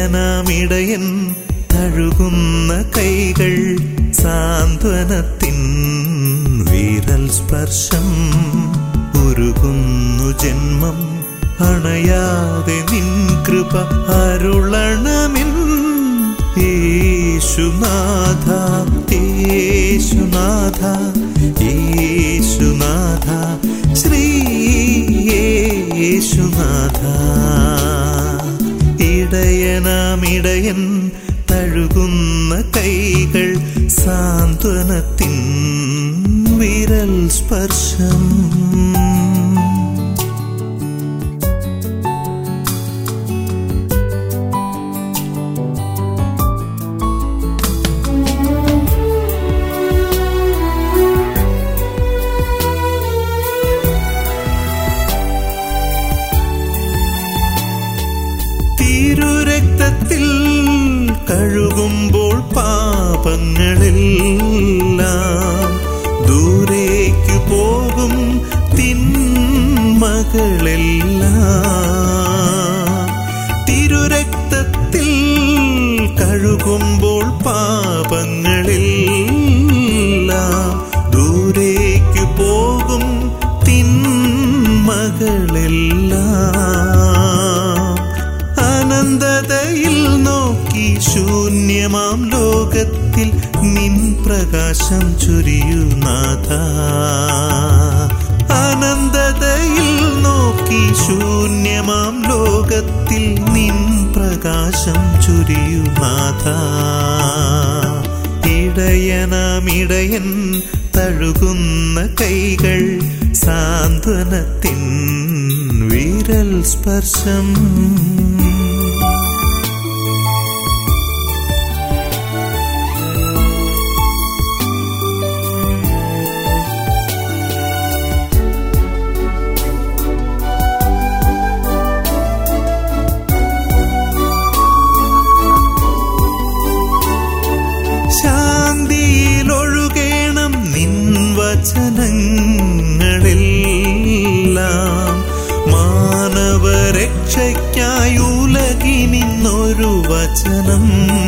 ഇടയനാമിടയൻ തഴുകുന്ന കൈകൾ സാന്ത്വനത്തിൻ വീരൽ സ്പർശം ഉരുകുന്നു ജന്മം അണയാതെ നിൻ കൃപ അരുളണമെൻ യേശുനാഥ യേശുനാഥ യേശുനാഥ ശ്രീ യേശുനാഥ ഇടയനാമിടയൻ തഴുകുന്ന കൈകൾ സാന്ത്വനത്തിൻ വിരൽ സ്പർശം തിരുരക്തത്തിൽ കഴുകുമ്പോൾ പാപങ്ങളെല്ലാം ദൂരേക്ക് പോകും തിന്മകളെല്ലാം തിരുരക്തത്തിൽ കഴുകുമ്പോൾ പാപങ്ങളെല്ലാം ദൂരേക്ക് പോകും തിന്മകളെല്ലാം അനന്തതയിൽ നോക്കി ശൂന്യമാം ലോകത്തിൽ നിൻ പ്രകാശം ചൊരിയൂ നാഥ അനന്തതയിൽ നോക്കി ശൂന്യമാം ലോകത്തിൽ നിൻ പ്രകാശം ചൊരിയൂ നാഥ ഇടയനാമിടയൻ തഴുകുന്ന കൈകൾ സാന്ത്വനത്തിൻ വിരൽ സ്പർശം ശാന്തിയിലൊഴുകേണം നിൻ വചനങ്ങളെല്ലാം മാനവരക്ഷയ്ക്കായി ഉലകിനിന്നൊരു വചനം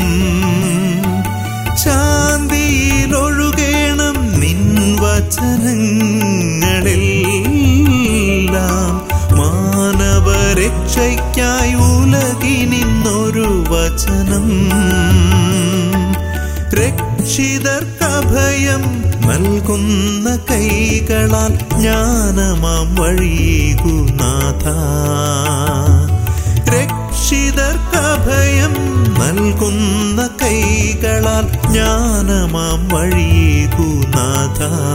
ശാന്തിയിലൊഴുകേണം നിൻ വചനങ്ങളെല്ലാം മാനവരക്ഷയ്ക്കായി ഉലകിനിന്നൊരു വചനം രക്ഷിതർക്കഭയം നൽകുന്ന കൈകളാൽ ജ്ഞാനമാം വഴിയേകുനാഥ രക്ഷിതർക്കഭയം നൽകുന്ന കൈകളാൽ ജ്ഞാനമാം വഴിയേകുനാഥ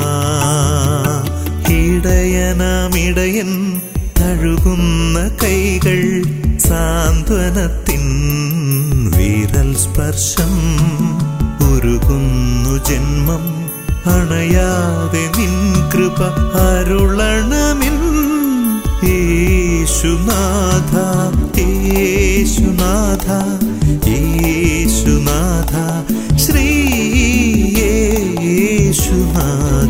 ഇടയനാമിടയൻ തഴുകുന്ന കൈകൾ സാന്ത്വനത്തിൻ വീരൽ സ്പർശം ഉരുകുന്നു ജന്മം അണയാതെ നിൻ കൃപ അരുളണമെൻ യേശുനാഥ യേശുനാഥ യേശുനാഥ ശ്രീ യേശുനാഥ